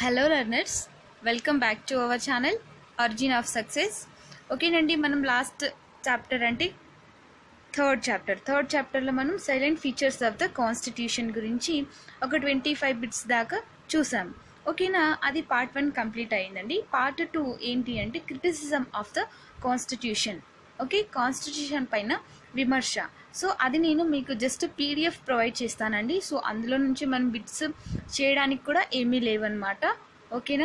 hello learners welcome back to our channel origin of success ఓకేనండి మనం last chapter అంటే third chapter థర్డ్ చాప్టర్లో మనం silent features of the constitution గురించి ఒక ట్వంటీ ఫైవ్ బిట్స్ దాకా చూసాం ఓకేనా అది పార్ట్ వన్ కంప్లీట్ అయిందండి పార్ట్ టూ ఏంటి అంటే criticism of the constitution okay constitution పైన విమర్శ సో అది నేను మీకు జస్ట్ పీడిఎఫ్ ప్రొవైడ్ చేస్తానండి సో అందులో నుంచి మనం బిట్స్ చేయడానికి కూడా ఏమీ లేవన్నమాట ఓకేనా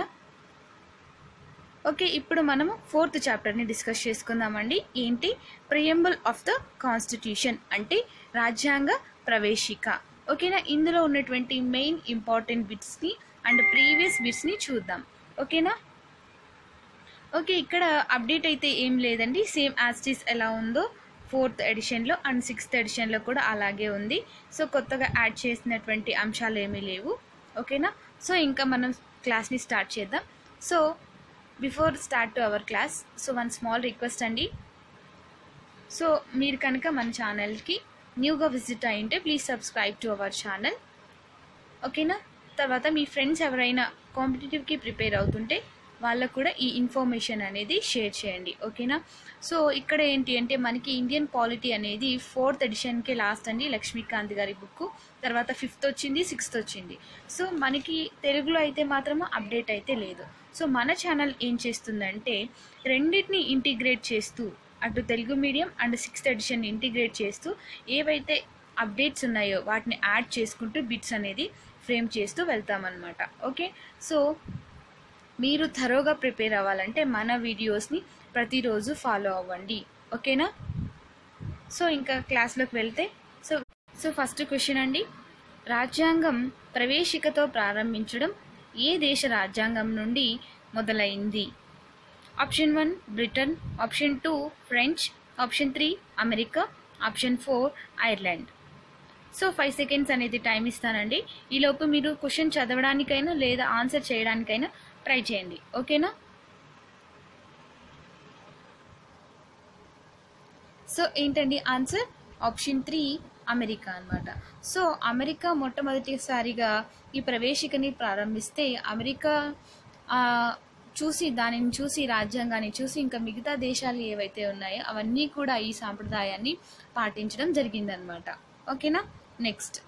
ఓకే ఇప్పుడు మనము ఫోర్త్ చాప్టర్ని డిస్కస్ చేసుకుందామండి ఏంటి ప్రియంబుల్ ఆఫ్ ద కాన్స్టిట్యూషన్ అంటే రాజ్యాంగ ప్రవేశిక ఓకేనా ఇందులో ఉన్నటువంటి మెయిన్ ఇంపార్టెంట్ బిట్స్ని అండ్ ప్రీవియస్ బిట్స్ని చూద్దాం ఓకేనా ఓకే ఇక్కడ అప్డేట్ అయితే ఏం లేదండి సేమ్ యాస్టీస్ ఎలా ఉందో ఫోర్త్ ఎడిషన్లో అండ్ సిక్స్త్ ఎడిషన్లో కూడా అలాగే ఉంది సో కొత్తగా యాడ్ చేసినటువంటి అంశాలు ఏమీ లేవు ఓకేనా సో ఇంకా మనం క్లాస్ని స్టార్ట్ చేద్దాం so before start to our class so one small request అండి సో మీరు కనుక మన ఛానల్కి న్యూగా విజిట్ అయ్యింటే please subscribe to our channel ఓకేనా తర్వాత మీ ఫ్రెండ్స్ ఎవరైనా కాంపిటేటివ్కి ప్రిపేర్ అవుతుంటే వాళ్ళకు కూడా ఈ ఇన్ఫర్మేషన్ అనేది షేర్ చేయండి ఓకేనా సో ఇక్కడ ఏంటి అంటే మనకి ఇండియన్ పాలిటీ అనేది ఫోర్త్ ఎడిషన్కి లాస్ట్ అండి లక్ష్మీకాంత్ గారి బుక్ తర్వాత ఫిఫ్త్ వచ్చింది సిక్స్త్ వచ్చింది సో మనకి తెలుగులో అయితే మాత్రం అప్డేట్ అయితే లేదు సో మన ఛానల్ ఏం చేస్తుందంటే రెండింటిని ఇంటిగ్రేట్ చేస్తూ అటు Telugu medium and sixth edition integrate చేస్తూ ఏవైతే అప్డేట్స్ ఉన్నాయో వాటిని యాడ్ చేసుకుంటూ బిట్స్ అనేది ఫ్రేమ్ చేస్తూ వెళ్తామన్నమాట ఓకే సో మీరు థరోగా ప్రిపేర్ అవ్వాలంటే మన వీడియోస్ని ప్రతిరోజు ఫాలో అవ్వండి ఓకేనా సో ఇంకా క్లాస్లోకి వెళ్తే సో సో ఫస్ట్ క్వశ్చన్ అండి రాజ్యాంగం ప్రవేశికతో ప్రారంభించడం ఏ దేశ రాజ్యాంగం నుండి మొదలైంది option one Britain option two French option three America option four Ireland so five seconds అనేది టైం ఇస్తానండి ఈలోపు మీరు క్వశ్చన్ చదవడానికైనా లేదా ఆన్సర్ చేయడానికైనా ట్రై చేయండి ఓకేనా సో ఏంటండి ఆన్సర్ ఆప్షన్ త్రీ అమెరికా అనమాట సో అమెరికా మొట్టమొదటిసారిగా ఈ ప్రవేశికని ప్రారంభిస్తే అమెరికా చూసి దానిని చూసి రాజ్యాంగాన్ని చూసి ఇంకా మిగతా దేశాలు ఏవైతే ఉన్నాయో అవన్నీ కూడా ఈ సాంప్రదాయాన్ని పాటించడం జరిగిందనమాట ఓకేనా నెక్స్ట్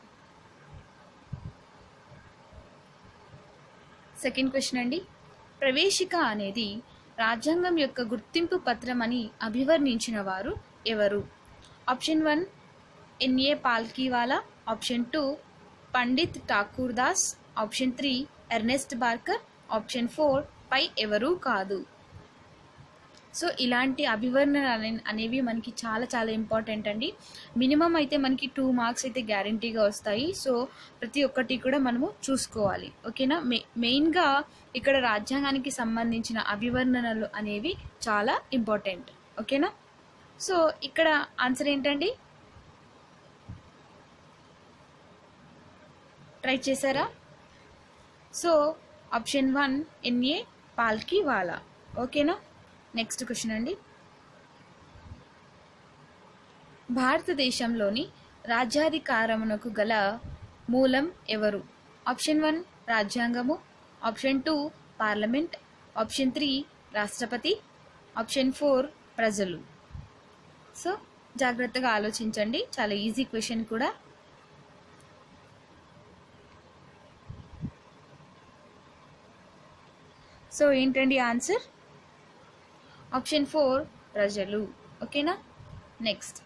సెకండ్ క్వశ్చన్ అండి ప్రవేశిక అనేది రాజ్యాంగం యొక్క గుర్తింపు పత్రం అని అభివర్ణించిన వారు ఎవరు option one NA Palkhivala option two Pandit Thakur Das option three Ernest Barker option four పై ఎవరూ కాదు సో ఇలాంటి అభివర్ణనలు అనేవి మనకి చాలా చాలా ఇంపార్టెంట్ అండి మినిమం అయితే మనకి టూ మార్క్స్ అయితే గ్యారంటీగా వస్తాయి సో ప్రతి ఒక్కటి కూడా మనము చూసుకోవాలి ఓకేనా మె మెయిన్గా ఇక్కడ రాజ్యాంగానికి సంబంధించిన అభివర్ణనలు అనేవి చాలా ఇంపార్టెంట్ ఓకేనా సో ఇక్కడ ఆన్సర్ ఏంటండి ట్రై చేశారా so option one NA Palkhivala ఓకేనా నెక్స్ట్ క్వశ్చన్ అండి భారతదేశంలోని రాజ్యాధికారమునకు గల మూలం ఎవరు ఆప్షన్ వన్ రాజ్యాంగము option two parliament option three రాష్ట్రపతి ఆప్షన్ ఫోర్ ప్రజలు సో జాగ్రత్తగా ఆలోచించండి చాలా ఈజీ క్వశ్చన్ కూడా సో ఏంటండి ఆన్సర్ ఆప్షన్ ఫోర్ ప్రజలు ఓకేనా నెక్స్ట్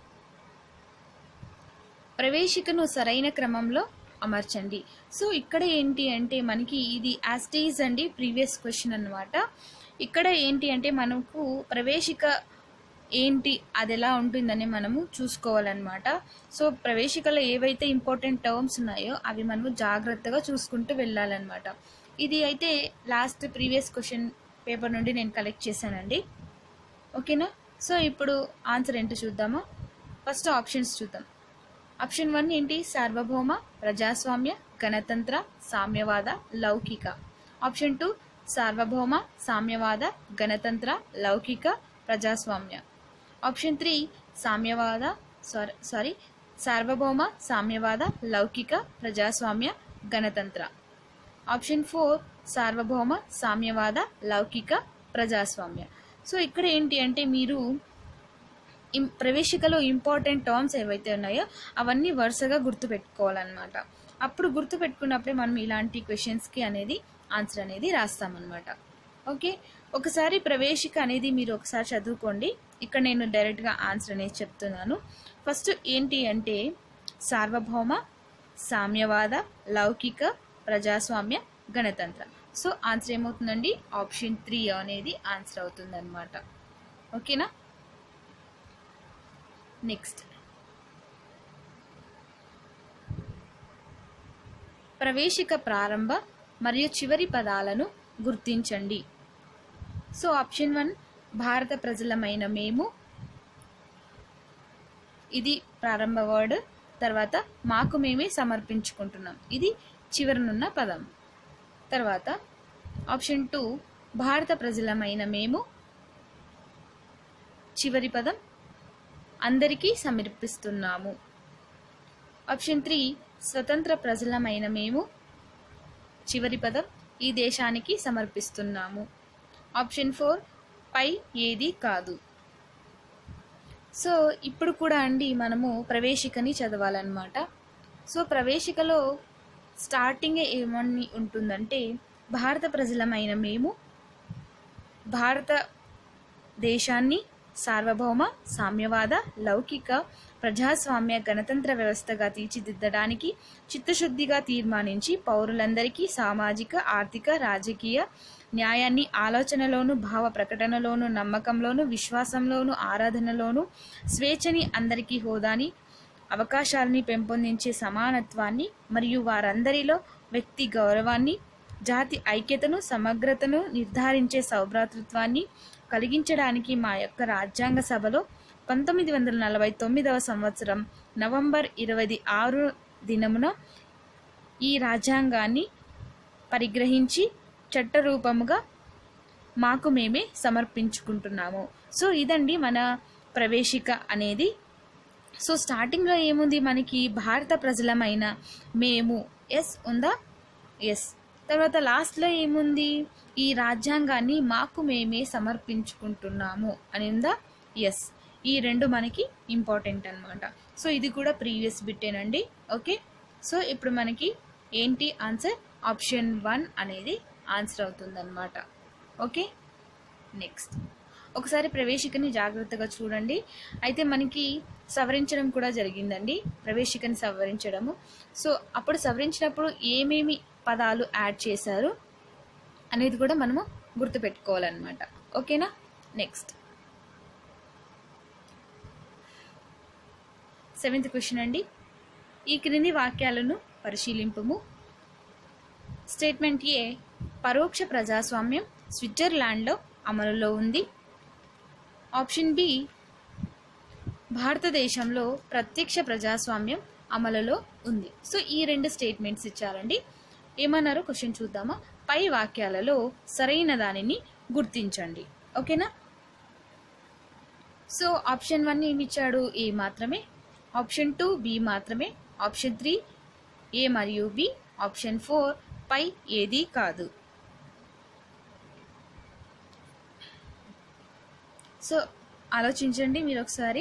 ప్రవేశికను సరైన క్రమంలో అమర్చండి సో ఇక్కడ ఏంటి అంటే మనకి ఇది యాస్టేజ్ అండి ప్రీవియస్ క్వశ్చన్ అనమాట ఇక్కడ ఏంటి అంటే మనకు ప్రవేశిక ఏంటి అది ఎలా ఉంటుందని మనము చూసుకోవాలన్నమాట సో ప్రవేశికలో ఏవైతే ఇంపార్టెంట్ టర్మ్స్ ఉన్నాయో అవి మనము జాగ్రత్తగా చూసుకుంటూ వెళ్ళాలన్నమాట ఇది అయితే లాస్ట్ ప్రీవియస్ క్వశ్చన్ పేపర్ నుండి నేను కలెక్ట్ చేశానండి ఓకేనా సో ఇప్పుడు ఆన్సర్ ఏంటో చూద్దామా ఫస్ట్ ఆప్షన్స్ చూద్దాం ఆప్షన్ వన్ ఏంటి సార్వభౌమ ప్రజాస్వామ్య గణతంత్ర సామ్యవాద లౌకిక ఆప్షన్ టూ సార్వభౌమ సామ్యవాద గణతంత్ర లౌకిక ప్రజాస్వామ్య ఆప్షన్ త్రీ సామ్యవాద సారీ సారీ సార్వభౌమ సామ్యవాద లౌకిక ప్రజాస్వామ్య గణతంత్ర ఆప్షన్ ఫోర్ సార్వభౌమ సామ్యవాద లౌకిక ప్రజాస్వామ్య సో ఇక్కడ ఏంటి అంటే మీరు ఇం- ప్రవేశికలో ఇంపార్టెంట్ టర్మ్స్ ఏవైతే ఉన్నాయో అవన్నీ వరుసగా గుర్తుపెట్టుకోవాలన్నమాట అప్పుడు గుర్తుపెట్టుకున్నప్పుడే మనం ఇలాంటి క్వశ్చన్స్కి అనేది ఆన్సర్ అనేది రాస్తామన్నమాట ఓకే ఒకసారి ప్రవేశిక అనేది మీరు ఒకసారి చదువుకోండి ఇక్కడ నేను డైరెక్ట్గా ఆన్సర్ అనేది చెప్తున్నాను ఫస్ట్ ఏంటి అంటే సార్వభౌమ సామ్యవాద లౌకిక ప్రజాస్వామ్య గణతంత్ర సో ఆన్సర్ ఏమవుతుందండి ఆప్షన్ త్రీ అనేది ఆన్సర్ అవుతుందన్నమాట ఓకేనా నెక్స్ట్ ప్రవేశిక ప్రారంభ మరియు చివరి పదాలను గుర్తించండి సో ఆప్షన్ వన్ భారత ప్రజలమైన మేము ఇది ప్రారంభ వర్డ్ తర్వాత మాకు మేమే సమర్పించుకుంటున్నాం ఇది చివరనున్న పదం తర్వాత ఆప్షన్ టూ భారత ప్రజలమైన మేము చివరి పదం అందరికీ సమర్పిస్తున్నాము ఆప్షన్ త్రీ స్వతంత్ర ప్రజలమైన మేము చివరి పదం ఈ దేశానికి సమర్పిస్తున్నాము ఆప్షన్ ఫోర్ పై ఏది కాదు సో ఇప్పుడు కూడా అండి మనము ప్రవేశికని చదవాలన్నమాట సో ప్రవేశికలో స్టార్టింగ్ ఏమని ఉంటుందంటే భారత ప్రజలమైన మేము భారత దేశాన్ని సార్వభౌమ సామ్యవాద లౌకిక ప్రజాస్వామ్య గణతంత్ర వ్యవస్థగా తీర్చిదిద్దడానికి చిత్తశుద్ధిగా తీర్మానించి పౌరులందరికీ సామాజిక ఆర్థిక రాజకీయ న్యాయాన్ని ఆలోచనలోను భావ ప్రకటనలోను నమ్మకంలోను విశ్వాసంలోను ఆరాధనలోను స్వేచ్ఛని అందరికీ హోదాని అవకాశాలని పెంపొందించే సమానత్వాన్ని మరియు వారందరిలో వ్యక్తి గౌరవాన్ని జాతి ఐక్యతను సమగ్రతను నిర్ధారించే సౌభ్రాతృత్వాన్ని కలిగించడానికి మా యొక్క రాజ్యాంగ సభలో పంతొమ్మిది వందల నలభై తొమ్మిదవ సంవత్సరం నవంబర్ ఇరవై ఆరు దినమున ఈ రాజ్యాంగాన్ని పరిగ్రహించి చట్టరూపముగా మాకు మేమే సమర్పించుకుంటున్నాము సో ఇదండి మన ప్రవేశిక అనేది సో స్టార్టింగ్లో ఏముంది మనకి భారత ప్రజలమైన మేము ఎస్ ఉందా ఎస్ తర్వాత లాస్ట్లో ఏముంది ఈ రాజ్యాంగాన్ని మాకు మేమే సమర్పించుకుంటున్నాము అని ఉందా ఎస్ ఈ రెండు మనకి ఇంపార్టెంట్ అన్నమాట సో ఇది కూడా ప్రీవియస్ బిట్టేనండి ఓకే సో ఇప్పుడు మనకి ఏంటి ఆన్సర్ ఆప్షన్ వన్ అనేది ఆన్సర్ అవుతుందన్నమాట ఓకే నెక్స్ట్ ఒకసారి ప్రవేశికని జాగ్రత్తగా చూడండి అయితే మనకి సవరించడం కూడా జరిగిందండి ప్రవేశికని సవరించడము సో అప్పుడు సవరించినప్పుడు ఏమేమి పదాలు యాడ్ చేశారు అనేది కూడా మనము గుర్తుపెట్టుకోవాలన్నమాట ఓకేనా నెక్స్ట్ సెవెంత్ క్వశ్చన్ అండి ఈ క్రింది వాక్యాలను పరిశీలింపము స్టేట్మెంట్ ఏ పరోక్ష ప్రజాస్వామ్యం స్విట్జర్లాండ్లో అమలులో ఉంది ఆప్షన్ బి భారతదేశంలో ప్రత్యక్ష ప్రజాస్వామ్యం అమలులో ఉంది సో ఈ రెండు స్టేట్మెంట్స్ ఇచ్చారండి ఏమన్నారో క్వశ్చన్ చూద్దామా పై వాక్యాలలో సరైన దానిని గుర్తించండి ఓకేనా సో ఆప్షన్ వన్ ఏమి ఇచ్చాడు ఏ మాత్రమే ఆప్షన్ టూ బి మాత్రమే ఆప్షన్ త్రీ ఏ మరియు బి ఆప్షన్ ఫోర్ పై ఏది కాదు సో ఆలోచించండి మీరు ఒకసారి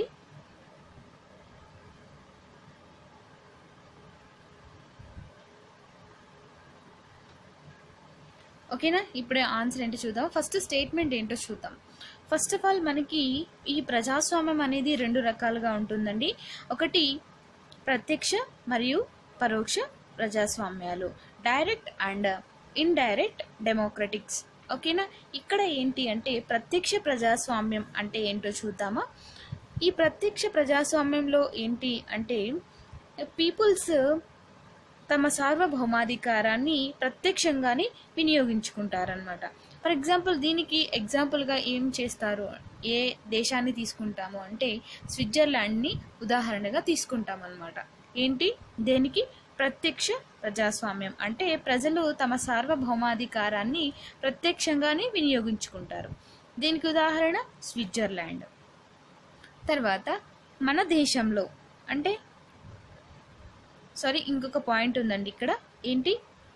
ఓకేనా ఇప్పుడే ఆన్సర్ ఏంటో చూద్దాం ఫస్ట్ స్టేట్మెంట్ ఏంటో చూద్దాం ఫస్ట్ ఆఫ్ ఆల్ మనకి ఈ ప్రజాస్వామ్యం అనేది రెండు రకాలుగా ఉంటుందండి ఒకటి ప్రత్యక్ష మరియు పరోక్ష ప్రజాస్వామ్యాలు డైరెక్ట్ అండ్ ఇండైరెక్ట్ డెమోక్రటిక్స్ ఓకేనా ఇక్కడ ఏంటి అంటే ప్రత్యక్ష ప్రజాస్వామ్యం అంటే ఏంటో చూద్దామా ఈ ప్రత్యక్ష ప్రజాస్వామ్యంలో ఏంటి అంటే పీపుల్స్ తమ సార్వభౌమాధికారాన్ని ప్రత్యక్షంగానే వినియోగించుకుంటారనమాట ఫర్ ఎగ్జాంపుల్ దీనికి ఎగ్జాంపుల్గా ఏం చేస్తారు ఏ దేశాన్ని తీసుకుంటాము అంటే స్విట్జర్లాండ్ని ఉదాహరణగా తీసుకుంటాం అనమాట ఏంటి దేనికి ప్రత్యక్ష ప్రజాస్వామ్యం అంటే ప్రజలు తమ సార్వభౌమాధికారాన్ని ప్రత్యక్షంగానే వినియోగించుకుంటారు దీనికి ఉదాహరణ స్విట్జర్లాండ్ తర్వాత మన దేశంలో అంటే సారీ ఇంకొక పాయింట్ ఉందండి ఇక్కడ ఏంటి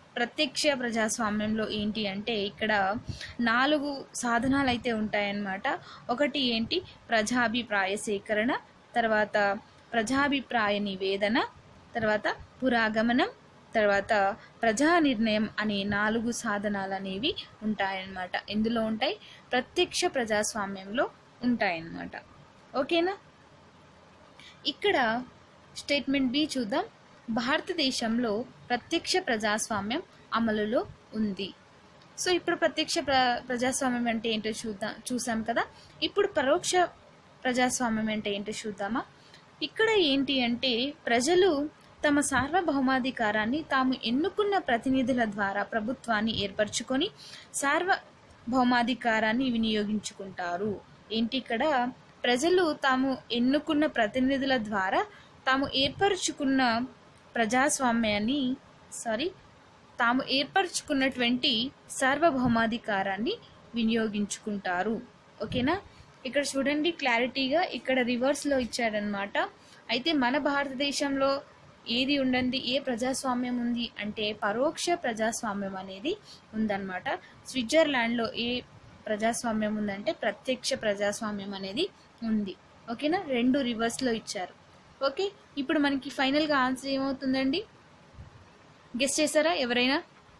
ప్రత్యక్ష ప్రజాస్వామ్యంలో ఏంటి అంటే ఇక్కడ నాలుగు సాధనాలు అయితే ఉంటాయన్నమాట ఒకటి ఏంటి ప్రజాభిప్రాయ సేకరణ తర్వాత ప్రజాభిప్రాయ నివేదన తర్వాత పురాగమనం తర్వాత ప్రజా నిర్ణయం అనే నాలుగు సాధనాలు అనేవి ఉంటాయన్నమాట ఎందులో ఉంటాయి ప్రత్యక్ష ప్రజాస్వామ్యంలో ఉంటాయన్నమాట ఓకేనా ఇక్కడ స్టేట్మెంట్ బి చూద్దాం భారతదేశంలో ప్రత్యక్ష ప్రజాస్వామ్యం అమలులో ఉంది సో ఇప్పుడు ప్రత్యక్ష ప్ర ప్రజాస్వామ్యం అంటే ఏంటో చూద్దాం చూసాం కదా ఇప్పుడు పరోక్ష ప్రజాస్వామ్యం అంటే ఏంటో చూద్దామా ఇక్కడ ఏంటి అంటే ప్రజలు తమ సార్వభౌమాధికారాన్ని తాము ఎన్నుకున్న ప్రతినిధుల ద్వారా ప్రభుత్వాన్ని ఏర్పరచుకొని సార్వభౌమాధికారాన్ని వినియోగించుకుంటారు ఏంటి ఇక్కడ ప్రజలు తాము ఎన్నుకున్న ప్రతినిధుల ద్వారా తాము ఏర్పరచుకున్న ప్రజాస్వామ్యాన్ని సారీ తాము ఏర్పరచుకున్నటువంటి సార్వభౌమాధికారాన్ని వినియోగించుకుంటారు ఓకేనా ఇక్కడ చూడండి క్లారిటీగా ఇక్కడ రివర్స్లో ఇచ్చాడనమాట అయితే మన భారతదేశంలో ఏది ఉండండి ఏ ప్రజాస్వామ్యం ఉంది అంటే పరోక్ష ప్రజాస్వామ్యం అనేది ఉందన్నమాట స్విట్జర్లాండ్లో ఏ ప్రజాస్వామ్యం ఉందంటే ప్రత్యక్ష ప్రజాస్వామ్యం అనేది ఉంది ఓకేనా రెండు రివర్స్లో ఇచ్చారు ఓకే ఇప్పుడు మనకి ఫైనల్గా ఆన్సర్ ఏమవుతుందండి గెస్ట్ చేశారా ఎవరైనా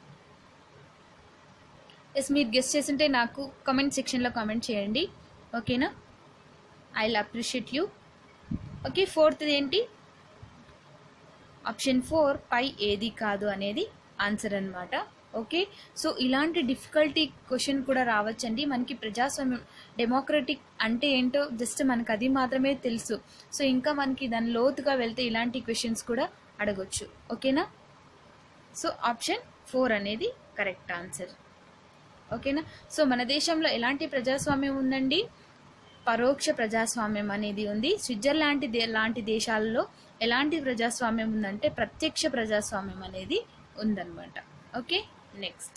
ఎస్ మీరు గెస్ట్ చేస్తుంటే నాకు కమెంట్ సెక్షన్లో కామెంట్ చేయండి ఓకేనా I will appreciate you okay fourth ఏంటి ఆప్షన్ ఫోర్ పై ఏది కాదు అనేది ఆన్సర్ అనమాట ఓకే సో ఇలాంటి డిఫికల్టీ క్వశ్చన్ కూడా రావచ్చండి మనకి ప్రజాస్వామ్యం డెమోక్రటిక్ అంటే ఏంటో జస్ట్ మనకు అది మాత్రమే తెలుసు సో ఇంకా మనకి దాని లోతుగా వెళ్తే ఇలాంటి క్వశ్చన్స్ కూడా అడగొచ్చు ఓకేనా సో ఆప్షన్ ఫోర్ అనేది కరెక్ట్ ఆన్సర్ ఓకేనా సో మన దేశంలో ఎలాంటి ప్రజాస్వామ్యం ఉందండి పరోక్ష ప్రజాస్వామ్యం అనేది ఉంది స్విట్జర్లాండ్ దే లాంటి దేశాలలో ఎలాంటి ప్రజాస్వామ్యం ఉందంటే ప్రత్యక్ష ప్రజాస్వామ్యం అనేది ఉందన్నమాట ఓకే నెక్స్ట్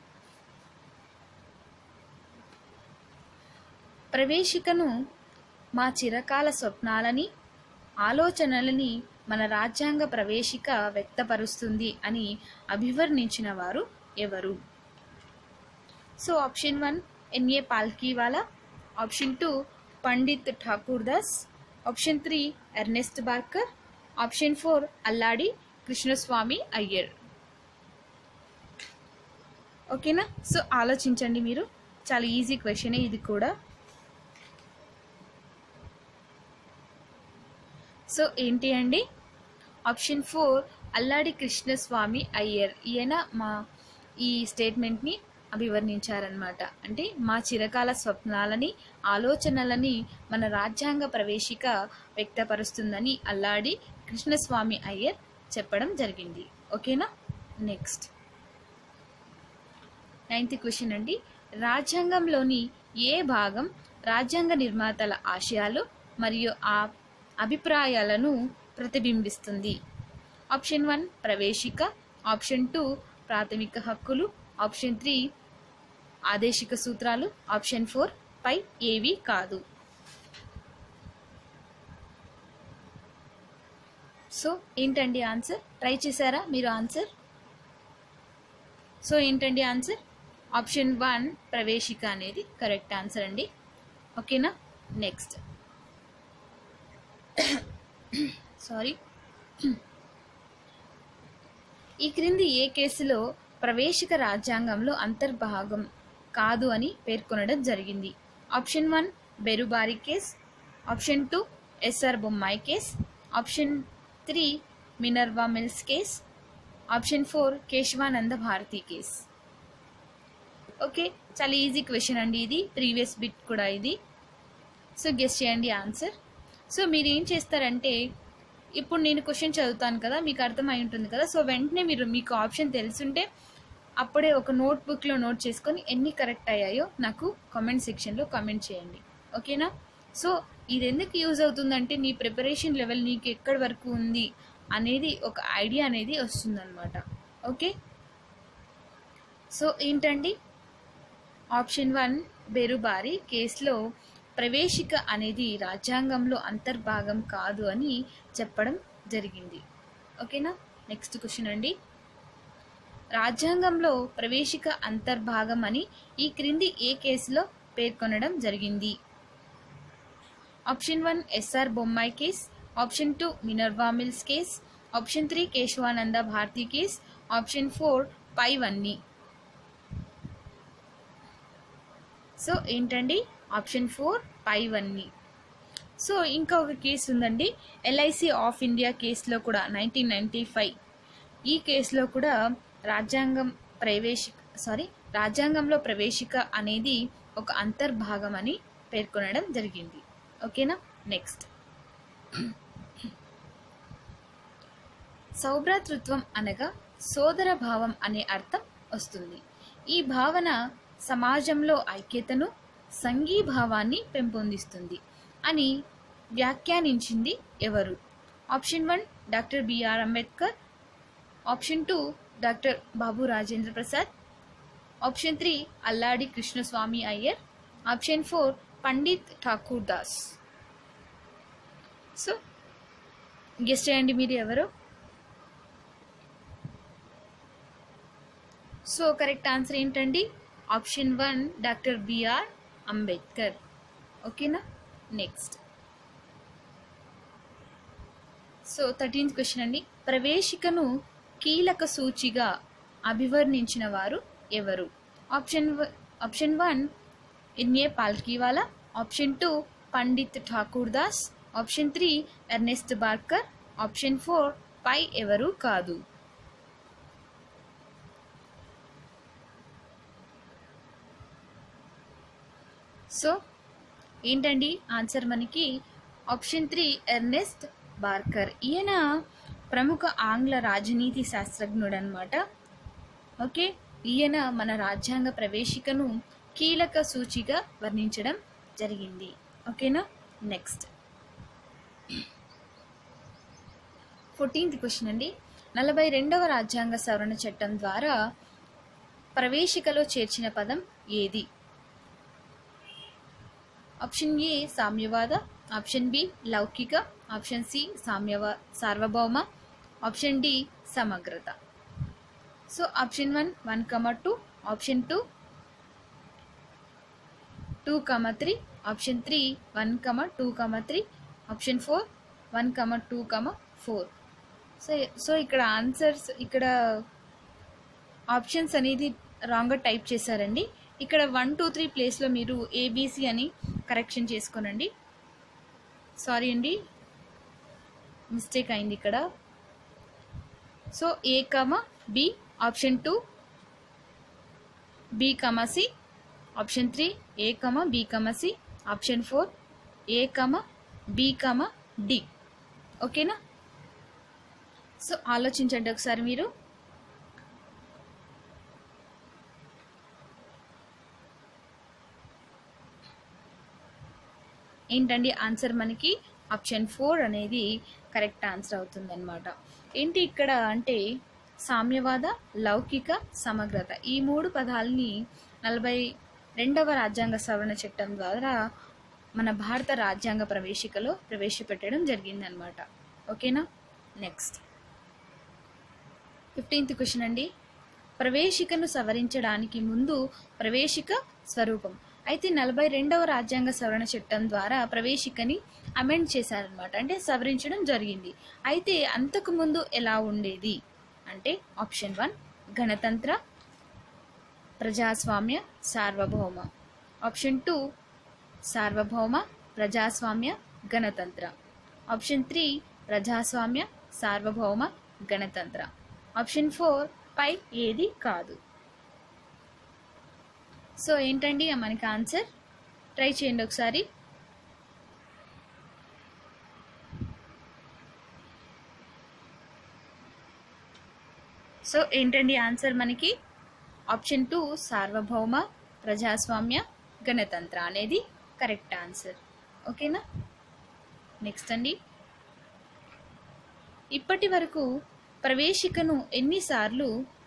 ప్రవేశికను మా చిరకాల స్వప్నాలని ఆలోచనలని మన రాజ్యాంగ ప్రవేశిక వ్యక్తపరుస్తుంది అని అభివర్ణించిన వారు ఎవరు so option one NA Palkhivala option two Pandit Thakur Das option three Ernest Barker option four Alladi Krishnaswami Iyer ఓకేనా సో ఆలోచించండి మీరు చాలా ఈజీ క్వశ్చనే ఇది కూడా సో ఏంటి అండి ఆప్షన్ ఫోర్ అల్లాడి కృష్ణస్వామి అయ్యర్ ఈయన మా ఈ స్టేట్మెంట్ని అభివర్ణించారనమాట అంటే మా చిరకాల స్వప్నాలని ఆలోచనలని మన రాజ్యాంగ ప్రవేశిక వ్యక్తపరుస్తుందని అల్లాడి కృష్ణస్వామి అయ్యర్ చెప్పడం జరిగింది ఓకేనా నెక్స్ట్ నైన్త్ క్వశ్చన్ అండి రాజ్యాంగంలోని ఏ భాగం రాజ్యాంగ నిర్మాతల ఆశయాలు మరియు ఆ అభిప్రాయాలను ప్రతిబింబిస్తుంది ఆప్షన్ వన్ ప్రవేశిక ఆప్షన్ టూ ప్రాథమిక హక్కులు ఆప్షన్ త్రీ ఆదేశిక సూత్రాలు ఆప్షన్ ఫోర్ పై ఏవి కాదు సో ఏంటండి ఆన్సర్ ట్రై చేశారా మీరు ఆన్సర్ సో ఏంటండి ఆన్సర్ ఆప్షన్ వన్ ప్రవేశిక అనేది కరెక్ట్ ఆన్సర్ అండి ఓకేనా నెక్స్ట్ సారీ ఈ క్రింది ఏ కేసులో ప్రవేశిక రాజ్యాంగంలో అంతర్భాగం కాదు అని పేర్కొనడం జరిగింది option one బెరుబారి case option two SR Bommai case option three Minerva Mills case option four Kesavananda Bharati case okay చాలా ఈజీ క్వశ్చన్ అండి ఇది ప్రీవియస్ బిట్ కూడా ఇది సో గెస్ చేయండి ఆన్సర్ సో మీరు ఏం చేస్తారంటే ఇప్పుడు నేను క్వశ్చన్ చదువుతాను కదా మీకు అర్థమై ఉంటుంది కదా సో వెంటనే మీరు మీకు ఆప్షన్ తెలుసుంటే అప్పుడే ఒక నోట్ బుక్లో నోట్ చేసుకొని ఎన్ని కరెక్ట్ అయ్యాయో నాకు కామెంట్ సెక్షన్లో కామెంట్ చేయండి ఓకేనా సో ఇది ఎందుకు యూజ్ అవుతుందంటే నీ ప్రిపరేషన్ లెవెల్ నీకు ఎక్కడి వరకు ఉంది అనేది ఒక ఐడియా అనేది వస్తుందన్నమాట ఓకే సో ఏంటండి ఆప్షన్ వన్ బెరుబారి కేసులో ప్రవేశిక అనేది రాజ్యాంగంలో అంతర్భాగం కాదు అని చెప్పడం జరిగింది ఓకేనా నెక్స్ట్ క్వశ్చన్ అండి రాజ్యాంగంలో ప్రవేశిక అంతర్భాగం అని ఈ క్రింది ఏ కేసులో పేర్కొనడం జరిగింది option one SR Bommai case option two Minerva Mills case option three Kesavananda Bharati case option four పైవన్నీ సో ఏంటండి ఆప్షన్ ఫోర్ పైవన్నీ సో ఇంకా ఒక కేసు ఉందండి ఎల్ఐసి ఆఫ్ ఇండియా కేసులో కూడా నైన్టీన్ నైంటీ ఫైవ్ ఈ కేసులో కూడా రాజ్యాంగం ప్రవేశిక సారీ రాజ్యాంగంలో ప్రవేశిక అనేది ఒక అంతర్భాగం అని పేర్కొనడం జరిగింది ఓకేనా నెక్స్ట్ సౌభ్రాతృత్వం అనగా సోదర భావం అనే అర్థం వస్తుంది ఈ భావన సమాజంలో ఐక్యతను సంఘీభావాన్ని పెంపొందిస్తుంది అని వ్యాఖ్యానించింది ఎవరు option one doctor BR Ambedkar option two doctor బాబు రాజేంద్ర ప్రసాద్ ఆప్షన్ త్రీ అల్లాడి Krishnaswami Iyer option four Pandit Thakur Das so guest చేయండి మీరు ఎవరు సో కరెక్ట్ ఆన్సర్ ఏంటండి option one doctor BR Ambedkar ఓకేనా నెక్స్ట్ సో థర్టీన్త్ క్వశ్చన్ అండి ప్రవేశికను కీలక సూచిగా అభివర్ణించిన వారు ఎవరు option option one NA Palkhivala option two Pandit Thakur Das option three Ernest Barker option four పై ఎవరు కాదు సో ఏంటండి ఆన్సర్ మనకి ఆప్షన్ త్రీ ఎర్నెస్ట్ బార్కర్ ఈయన ప్రముఖ ఆంగ్ల రాజనీతి శాస్త్రజ్ఞుడు అనమాట ఓకే ఈయన మన రాజ్యాంగ ప్రవేశికను కీలక సూచిగా వర్ణించడం జరిగింది ఓకేనా నెక్స్ట్ ఫోర్టీన్త్ క్వశ్చన్ అండి నలభై రెండవ రాజ్యాంగ సవరణ చట్టం ద్వారా ప్రవేశికలో చేర్చిన పదం ఏది ఆప్షన్ ఏ సామ్యవాద ఆప్షన్ బి లౌకిక ఆప్షన్ సి సామ్యవా సార్వభౌమ ఆప్షన్ డి సమగ్రత so option one one comma two option two two comma three option three one comma two comma three option four one comma two comma four so so ఇక్కడ answers ఇక్కడ options అనేది రాంగ్గా type చేశారండి ఇక్కడ one two three ప్లేస్లో మీరు ABC అని correction చేసుకోనండి సారీ అండి మిస్టేక్ అయింది ఇక్కడ so A comma B option two B comma C option three A comma B comma C option four A comma B comma D ఓకేనా సో ఆలోచించండి ఒకసారి మీరు ఏంటండి ఆన్సర్ మనకి ఆప్షన్ ఫోర్ అనేది కరెక్ట్ ఆన్సర్ అవుతుందన్నమాట ఏంటి ఇక్కడ అంటే సామ్యవాద లౌకిక సమగ్రత ఈ మూడు పదాలని నలభై రెండవ రాజ్యాంగ సవరణ చట్టం ద్వారా మన భారత రాజ్యాంగ ప్రవేశికలో ప్రవేశపెట్టడం జరిగిందనమాట ఓకేనా నెక్స్ట్ ఫిఫ్టీన్త్ క్వశ్చన్ అండి ప్రవేశికను సవరించడానికి ముందు ప్రవేశిక స్వరూపం అయితే నలభై రెండవ రాజ్యాంగ సవరణ చట్టం ద్వారా ప్రవేశికని అమెండ్ చేశారనమాట అంటే సవరించడం జరిగింది అయితే అంతకు ముందు ఎలా ఉండేది అంటే ఆప్షన్ వన్ గణతంత్ర ప్రజాస్వామ్య సార్వభౌమ ఆప్షన్ టూ సార్వభౌమ ప్రజాస్వామ్య గణతంత్ర ఆప్షన్ త్రీ ప్రజాస్వామ్య సార్వభౌమ గణతంత్ర ఆప్షన్ ఫోర్ పై ఏది కాదు సో ఏంటండి మనకి ఆన్సర్ ట్రై చేయండి ఒకసారి సో ఏంటండి ఆన్సర్ మనకి ఆప్షన్ టూ సార్వభౌమ ప్రజాస్వామ్య గణతంత్ర అనేది కరెక్ట్ ఆన్సర్ ఓకేనా నెక్స్ట్ అండి ఇప్పటి వరకు ప్రవేశికను ఎన్నిసార్లు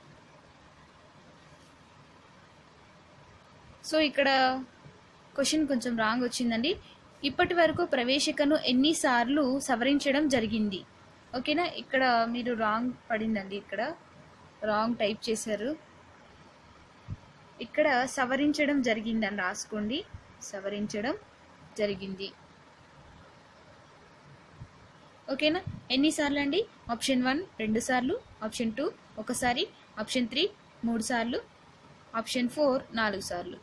సో ఇక్కడ క్వశ్చన్ కొంచెం రాంగ్ వచ్చిందండి ఇప్పటి వరకు ప్రవేశికను ఎన్నిసార్లు సవరించడం జరిగింది ఓకేనా ఇక్కడ మీరు రాంగ్ పడిందండి ఇక్కడ రాంగ్ టైప్ చేశారు ఇక్కడ సవరించడం జరిగిందని రాసుకోండి సవరించడం జరిగింది ఓకేనా ఎన్నిసార్లు అండి ఆప్షన్ వన్ రెండు సార్లు ఆప్షన్ టూ ఒకసారి ఆప్షన్ త్రీ మూడు సార్లు ఆప్షన్ ఫోర్ నాలుగు సార్లు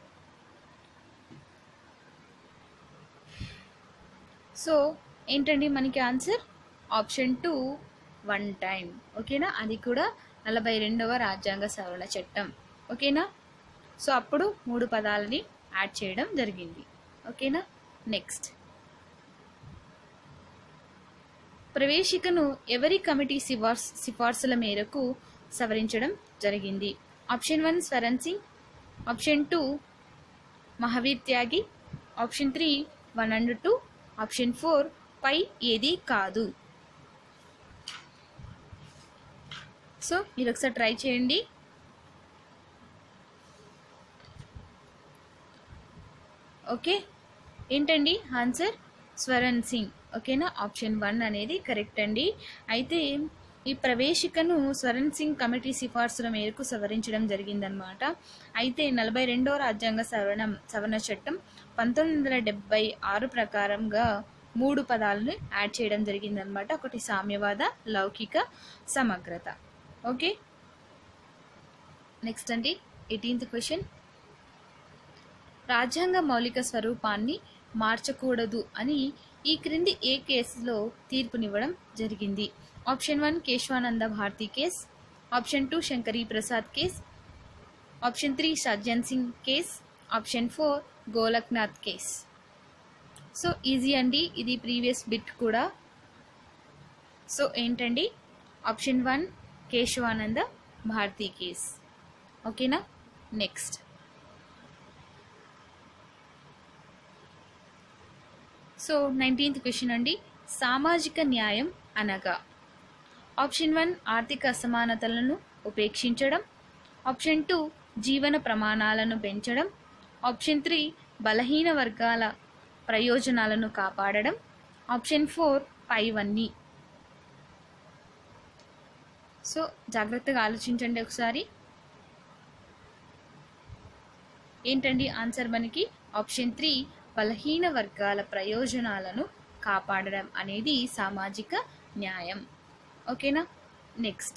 సో ఏంటండి మనకి answer option two one time ఓకేనా అది కూడా నలభై రెండవ రాజ్యాంగ సవరణ చట్టం ఓకేనా సో అప్పుడు మూడు పదాలని యాడ్ చేయడం జరిగింది ఓకేనా నెక్స్ట్ ప్రవేశికను ఎవరి కమిటీ సిఫార్స్ సిఫార్సుల మేరకు సవరించడం జరిగింది option one Swaran Singh option two Mahavir Tyagi option three one and two option four పై ఏది కాదు సో మీరు ఒకసారి ట్రై చేయండి ఓకే ఏంటండి ఆన్సర్ స్వరణ్ సింగ్ ఓకేనా ఆప్షన్ వన్ అనేది కరెక్ట్ అండి అయితే ఈ ప్రవేశికను స్వరణ్ సింగ్ కమిటీ సిఫార్సుల మేరకు సవరించడం జరిగిందనమాట అయితే నలభై రెండో రాజ్యాంగ సవరణ సవరణ చట్టం పంతొమ్మిది వందల డెబ్బై ఆరు ప్రకారంగా మూడు పదాలను యాడ్ చేయడం జరిగిందనమాట ఒకటి సామ్యవాద లౌకిక సమగ్రత ఓకే నెక్స్ట్ అండి ఎయిటీన్త్ క్వశ్చన్ రాజ్యాంగ మౌలిక స్వరూపాన్ని మార్చకూడదు అని ఈ క్రింది ఏ కేసులో తీర్పునివ్వడం జరిగింది option one Kesavananda Bharati case option two Shankari Prasad case option three Sajjan Singh case option four Golaknath case so easy అండి ఇది ప్రీవియస్ బిట్ కూడా సో ఏంటండి option one Kesavananda Bharati case ఓకేనా నెక్స్ట్ సో నైన్టీన్త్ క్వశ్చన్ అండి సామాజిక న్యాయం అనగా ఆప్షన్ వన్ ఆర్థిక అసమానతలను ఉపేక్షించడం ఆప్షన్ టూ జీవన ప్రమాణాలను పెంచడం ఆప్షన్ త్రీ బలహీన వర్గాల ప్రయోజనాలను కాపాడడం ఆప్షన్ ఫోర్ పైవన్నీ సో జాగ్రత్తగా ఆలోచించండి ఒకసారి ఏంటండి ఆన్సర్ మనకి ఆప్షన్ త్రీ బలహీన వర్గాల ప్రయోజనాలను కాపాడడం అనేది సామాజిక న్యాయం ఓకేనా నెక్స్ట్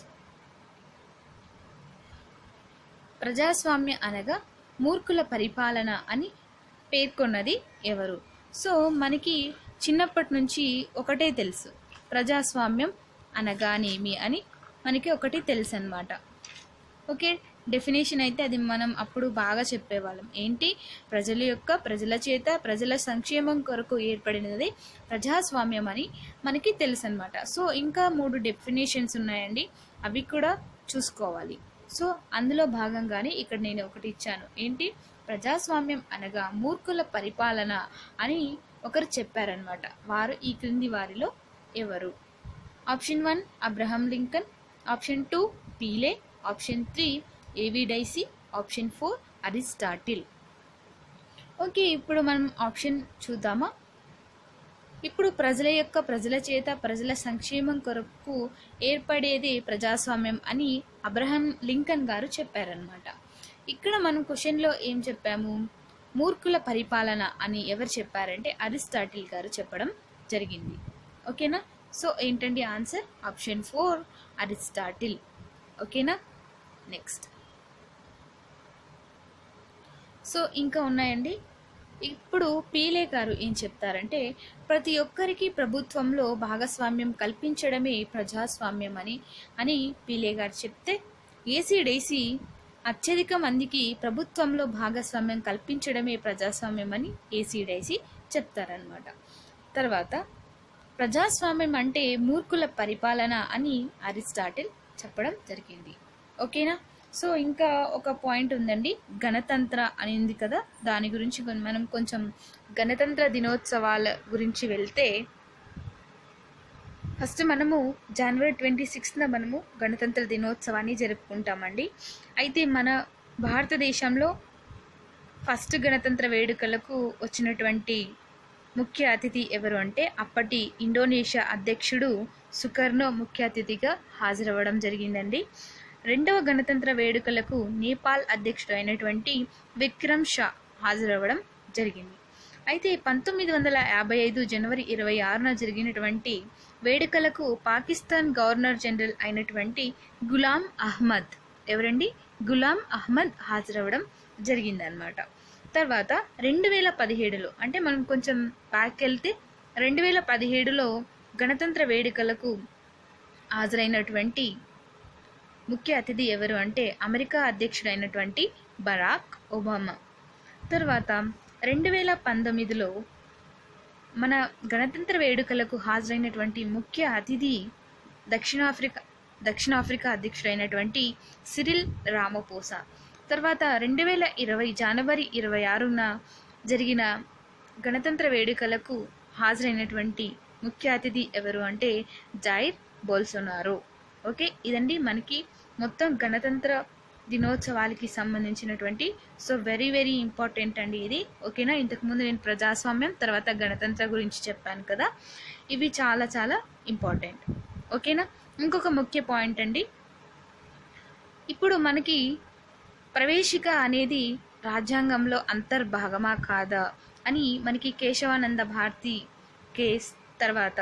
ప్రజాస్వామ్య అనగా మూర్ఖుల పరిపాలన అని పేర్కొన్నది ఎవరు సో మనకి చిన్నప్పటి నుంచి ఒకటే తెలుసు ప్రజాస్వామ్యం అనగానేమి అని మనకి ఒకటి తెలుసు అనమాట ఓకే డెఫినేషన్ అయితే అది మనం అప్పుడు బాగా చెప్పేవాళ్ళం ఏంటి ప్రజల యొక్క ప్రజల చేత ప్రజల సంక్షేమం కొరకు ఏర్పడినది ప్రజాస్వామ్యం అని మనకి తెలుసు అనమాట సో ఇంకా మూడు డెఫినేషన్స్ ఉన్నాయండి అవి కూడా చూసుకోవాలి సో అందులో భాగంగానే ఇక్కడ నేను ఒకటి ఇచ్చాను ఏంటి ప్రజాస్వామ్యం అనగా మూర్ఖుల పరిపాలన అని ఒకరు చెప్పారనమాట వారు ఈ క్రింది వారిలో ఎవరు option one Abraham Lincoln option two Pele option three A V Dicey option four Aristotle okay ఇప్పుడు మనం ఆప్షన్ చూద్దామా ఇప్పుడు ప్రజల యొక్క ప్రజల చేత ప్రజల సంక్షేమం కొరకు ఏర్పడేది ప్రజాస్వామ్యం అని అబ్రహం లింకన్ గారు చెప్పారనమాట ఇక్కడ మనం క్వశ్చన్లో ఏం చెప్పాము మూర్ఖుల పరిపాలన అని ఎవరు చెప్పారంటే అరిస్టాటిల్ గారు చెప్పడం జరిగింది ఓకేనా సో ఏంటండి ఆన్సర్ ఆప్షన్ ఫోర్ అరిస్టాటిల్ ఓకేనా నెక్స్ట్ సో ఇంకా ఉన్నాయండి ఇప్పుడు పీలే గారు ఏం చెప్తారంటే ప్రతి ఒక్కరికి ప్రభుత్వంలో భాగస్వామ్యం కల్పించడమే ప్రజాస్వామ్యం అని అని పీలే గారు చెప్తే ఏసీడేసీ అత్యధిక మందికి ప్రభుత్వంలో భాగస్వామ్యం కల్పించడమే ప్రజాస్వామ్యం అని ఏసీడైసీ చెప్తారనమాట తర్వాత ప్రజాస్వామ్యం అంటే మూర్ఖుల పరిపాలన అని అరిస్టాటిల్ చెప్పడం జరిగింది ఓకేనా సో ఇంకా ఒక పాయింట్ ఉందండి గణతంత్ర అనింది కదా దాని గురించి కొన్- మనం కొంచెం గణతంత్ర దినోత్సవాల గురించి వెళ్తే ఫస్ట్ మనము జనవరి ట్వంటీ సిక్స్త్న మనము గణతంత్ర దినోత్సవాన్ని జరుపుకుంటామండి అయితే మన భారతదేశంలో ఫస్ట్ గణతంత్ర వేడుకలకు వచ్చినటువంటి ముఖ్య అతిథి ఎవరు అంటే అప్పటి ఇండోనేషియా అధ్యక్షుడు సుకర్నో ముఖ్య అతిథిగా హాజరవ్వడం జరిగిందండి రెండవ గణతంత్ర వేడుకలకు నేపాల్ అధ్యక్షుడు అయినటువంటి విక్రమ్ షా హాజరవ్వడం జరిగింది అయితే పంతొమ్మిది వందల యాభై ఐదు జనవరి ఇరవై ఆరున జరిగినటువంటి వేడుకలకు పాకిస్తాన్ గవర్నర్ జనరల్ అయినటువంటి గులాం అహ్మద్ ఎవరండి గులాం అహ్మద్ హాజరవ్వడం జరిగిందనమాట తర్వాత రెండు వేల పదిహేడులో అంటే మనం కొంచెం బ్యాక్ వెళ్తే రెండు వేల పదిహేడులో గణతంత్ర వేడుకలకు హాజరైనటువంటి ముఖ్య అతిథి ఎవరు అంటే అమెరికా అధ్యక్షుడైనటువంటి బరాక్ ఒబామా తర్వాత రెండు వేల పంతొమ్మిదిలో మన గణతంత్ర వేడుకలకు హాజరైనటువంటి ముఖ్య అతిథి దక్షిణాఫ్రికా దక్షిణాఫ్రికా అధ్యక్షుడైనటువంటి సిరిల్ రామపోసా తర్వాత రెండు వేల ఇరవై జనవరి ఇరవై ఆరున జరిగిన గణతంత్ర వేడుకలకు హాజరైనటువంటి ముఖ్య అతిథి ఎవరు అంటే జైర్ బోల్సోనారో ఓకే ఇదండి మనకి మొత్తం గణతంత్ర దినోత్సవాలకి సంబంధించినటువంటి సో వెరీ వెరీ ఇంపార్టెంట్ అండి ఇది ఓకేనా ఇంతకుముందు నేను ప్రజాస్వామ్యం తర్వాత గణతంత్ర గురించి చెప్పాను కదా ఇవి చాలా చాలా ఇంపార్టెంట్ ఓకేనా ఇంకొక ముఖ్య పాయింట్ అండి ఇప్పుడు మనకి ప్రవేశిక అనేది రాజ్యాంగంలో అంతర్భాగమా కాదా అని మనకి కేశవానంద భారతి కేస్ తర్వాత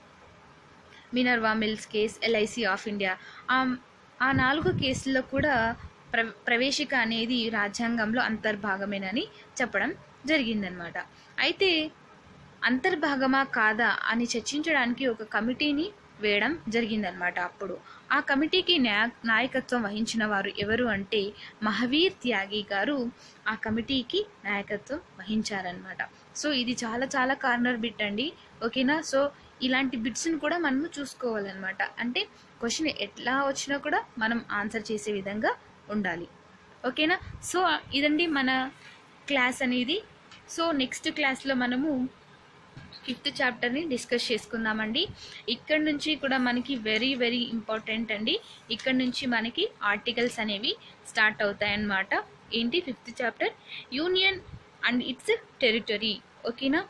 Minerva Mills case LIC of India ఆ ఆ నాలుగు కేసుల్లో కూడా ప్ర ప్రవేశిక అనేది రాజ్యాంగంలో అంతర్భాగమేనని చెప్పడం జరిగిందనమాట అయితే అంతర్భాగమా కాదా అని చర్చించడానికి ఒక కమిటీని వేయడం జరిగిందనమాట అప్పుడు ఆ కమిటీకి న్యా నాయకత్వం వహించిన వారు ఎవరు అంటే మహావీర్ త్యాగి గారు ఆ కమిటీకి నాయకత్వం వహించారనమాట సో ఇది చాలా చాలా కార్నర్ బిట్ అండి ఓకేనా సో ఇలాంటి బిట్స్ని కూడా మనము చూసుకోవాలన్నమాట అంటే క్వశ్చన్ ఎట్లా వచ్చినా కూడా మనం ఆన్సర్ చేసే విధంగా ఉండాలి ఓకేనా సో ఇదండి మన క్లాస్ అనేది సో నెక్స్ట్ క్లాస్లో మనము ఫిఫ్త్ చాప్టర్ని డిస్కస్ చేసుకుందామండి ఇక్కడ నుంచి కూడా మనకి వెరీ వెరీ ఇంపార్టెంట్ అండి ఇక్కడ నుంచి మనకి ఆర్టికల్స్ అనేవి స్టార్ట్ అవుతాయన్నమాట ఏంటి fifth chapter union and its territory ఓకేనా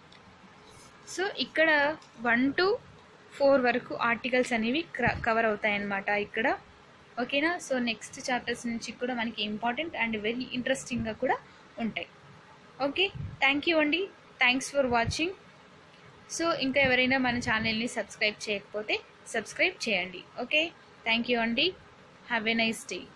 సో ఇక్కడ వన్ టు ఫోర్ వరకు ఆర్టికల్స్ అనేవి కవర్ అవుతాయన్నమాట ఇక్కడ ఓకేనా సో నెక్స్ట్ చాప్టర్స్ నుంచి కూడా మనకి ఇంపార్టెంట్ అండ్ వెరీ ఇంట్రెస్టింగ్గా కూడా ఉంటాయి ఓకే థ్యాంక్ యూ అండి థ్యాంక్స్ ఫర్ వాచింగ్ సో ఇంకా ఎవరైనా మన ఛానల్ని సబ్స్క్రైబ్ చేయకపోతే సబ్స్క్రైబ్ చేయండి ఓకే థ్యాంక్ యూ అండి హ్యావ్ ఎ నైస్ డే